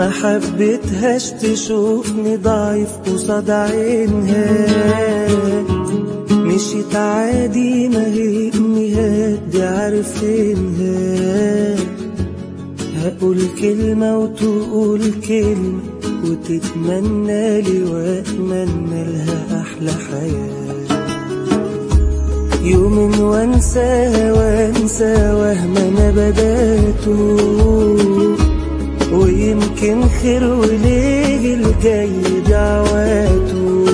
ما حبيتهاش تشوفني ضعيف قصاد عينها مشيت عادي ما هي امنيات دي عارفينها هقول كلمة وتقول كلمة وتتمنى لي واتمنى لها احلى حياة يوم وانساها وانسى وهم انا بداته ويمكن خير وليه الجاي دعواته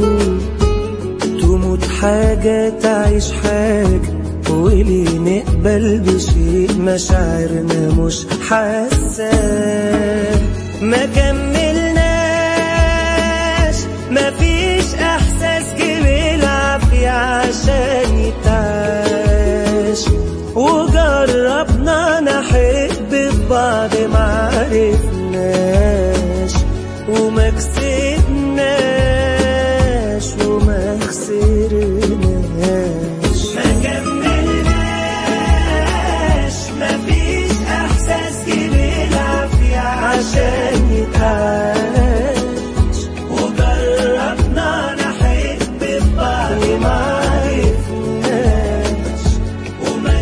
تموت حاجة تعيش حاجة وليه نقبل بشيء مشاعرنا مش حاسة ما كملناش مفيش احساس جه بالعافية عشان يتعاش وجربنا نحب في بعض معرفناش وما كسبناش وما خسرناش ما كملناش مفيش احساس جه بالعافية عشان يتعاش وجربنا نحب في بعض معرفناش وما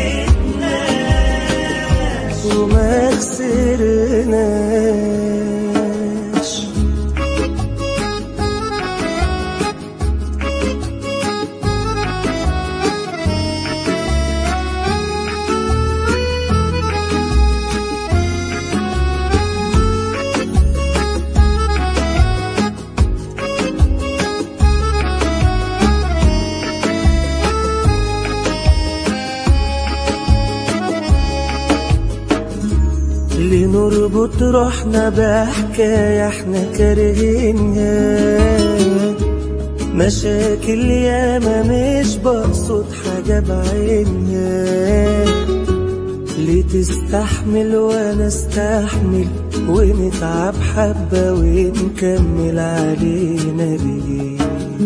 كسبناش وما خسرناش لنربط روحنا بحكاية احنا كارهينها مشاكل ياما مش بقصد حاجة بعينها ليه تستحمل وانا استحمل ونتعب حبة ونكمل علينا بيه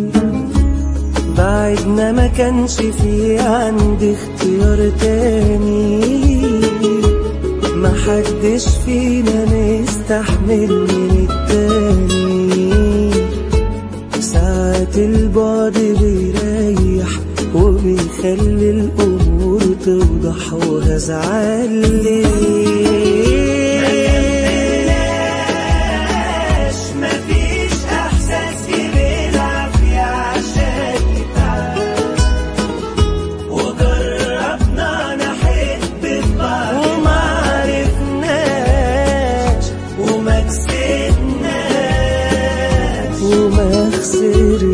بعدنا ما كانش في عندي اختيار تاني ما حدش فينا نستحمل من التاني ساعات البعد بيريح وبيخلي الأمور توضح وهزعل مفيش احساس بالعافية عشان يتعب وجربنا نحب في بعض وما عرفناش وما كسبناش وما خسرناش